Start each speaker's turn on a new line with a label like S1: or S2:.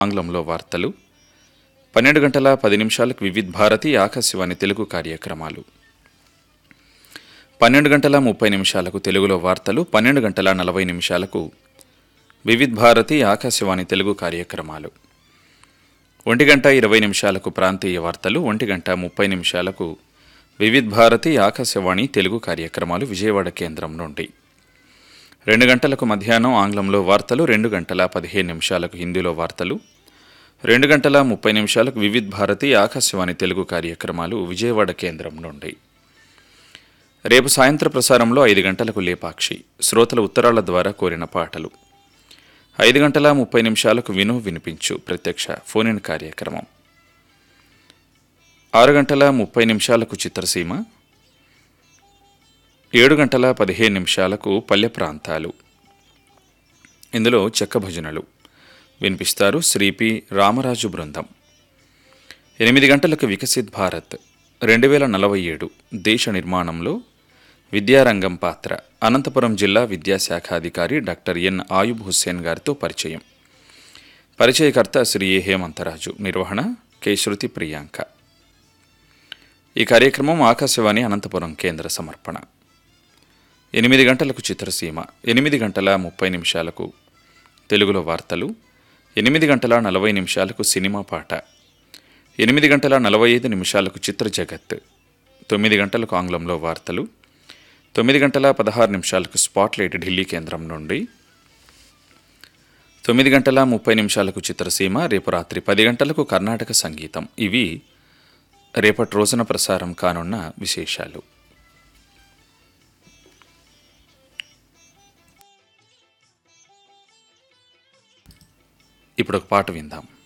S1: ఆంగ్లంలో వార్తలు పన్నెండు గంటల పది నిమిషాలకు వివిధ్ భారతి ఆకాశవాణి తెలుగు కార్యక్రమాలు పన్నెండు గంటల ముప్పై నిమిషాలకు తెలుగులో వార్తలు పన్నెండు గంటల నలభై నిమిషాలకు వివిధ్ భారతి ఆకాశవాణి తెలుగు కార్యక్రమాలు ఒంటి గంట ఇరవై నిమిషాలకు ప్రాంతీయ వార్తలు ఒంటి గంట ముప్పై నిమిషాలకు వివిధ్ భారతి ఆకాశవాణి తెలుగు కార్యక్రమాలు విజయవాడ కేంద్రం నుండి రెండు గంటలకు మధ్యాహ్నం ఆంగ్లంలో వార్తలు రెండు గంటల పదిహేను నిమిషాలకు హిందీలో వార్తలు రెండు గంటల ముప్పై నిమిషాలకు వివిధ్ భారతి ఆకాశవాణి తెలుగు కార్యక్రమాలు విజయవాడ కేంద్రం నుండి రేపు సాయంత్ర ప్రసారంలో ఐదు గంటలకు లేపాక్షి శ్రోతల ఉత్తరాల ద్వారా కోరిన పాటలు ఐదు గంటల ముప్పై నిమిషాలకు విను వినిపించు ప్రత్యక్ష ఫోన్ ఇన్ కార్యక్రమం ఆరు గంటల ముప్పై నిమిషాలకు చిత్రసీమ ఏడు గంటల పదిహేను నిమిషాలకు పల్లె ప్రాంతాలు ఇందులో చెక్క భజనలు వినిపిస్తారు శ్రీ పి రామరాజు బృందం ఎనిమిది గంటలకు వికసిత్ భారత్ రెండు వేల నలభై ఏడు దేశ నిర్మాణంలో విద్యారంగం పాత్ర అనంతపురం జిల్లా విద్యాశాఖాధికారి డాక్టర్ ఎన్ ఆయుబ్ హుస్సేన్ గారితో పరిచయం పరిచయకర్త శ్రీ ఏ హేమంతరాజు నిర్వహణ కె శృతి ప్రియాంక ఈ కార్యక్రమం ఆకాశవాణి అనంతపురం కేంద్ర సమర్పణ ఎనిమిది గంటలకు చిత్రసీమ ఎనిమిది గంటల ముప్పై నిమిషాలకు తెలుగులో వార్తలు ఎనిమిది గంటల నలభై నిమిషాలకు సినిమా పాట ఎనిమిది గంటల నలభై ఐదు నిమిషాలకు చిత్ర జగత్ తొమ్మిది గంటలకు ఆంగ్లంలో వార్తలు తొమ్మిది గంటల పదహారు నిమిషాలకు స్పాట్లైట్ ఢిల్లీ కేంద్రం నుండి తొమ్మిది గంటల ముప్పై నిమిషాలకు చిత్రసీమ రేపు రాత్రి పది గంటలకు కర్ణాటక సంగీతం ఇవి రేపటి రోజున ప్రసారం కానున్న విశేషాలు ఇప్పుడు ఒక పాట విందాం